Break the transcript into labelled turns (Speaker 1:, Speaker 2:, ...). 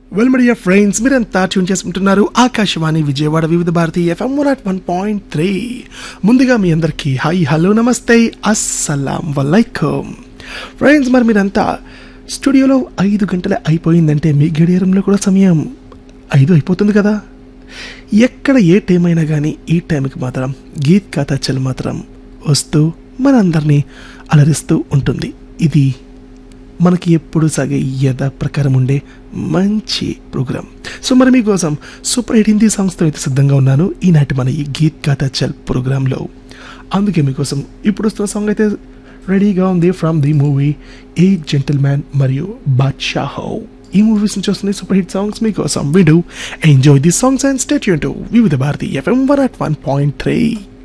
Speaker 1: well media friends మీరంతా tune చేసుకుంటున్నారు Akashvani Vijayawada Vividh Bharati FM one at one point three ముందుగా మీ అందరికీ హాయ్ హలో నమస్తే అస్సలాం వలైకం ఫ్రెండ్స్ మరి మీరంతా స్టూడియోలో ఐదు గంటలే అయిపోయిందంటే మీ గడియారంలో కూడా సమయం ఐదు అయిపోతుంది కదా ఎక్కడ ఏ టైం అయినా కానీ ఈ టైంకి మాత్రం గీత్ కథ చల్ మాత్రం వస్తూ మనందరినీ అలరిస్తూ ఉంటుంది ఇది మనకి ఎప్పుడు సాగే యథ ప్రకారం ఉండే మంచి ప్రోగ్రామ్ సో మరి మీకోసం సూపర్ హిట్ హిందీ సాంగ్స్తో అయితే సిద్ధంగా ఉన్నాను ఈనాటి మన ఈ గీత్ గాథా చల్ ప్రోగ్రాంలో అందుకే మీకోసం ఇప్పుడు వస్తున్న సాంగ్ అయితే రెడీగా ఉంది from the movie A gentleman మరియు బాద్షాహో ఈ మూవీస్ నుంచి వస్తున్న సూపర్ హిట్ సాంగ్స్ మీకోసం విడు enjoy the songs and stay tuned to Vividh Bharati FM one at one point three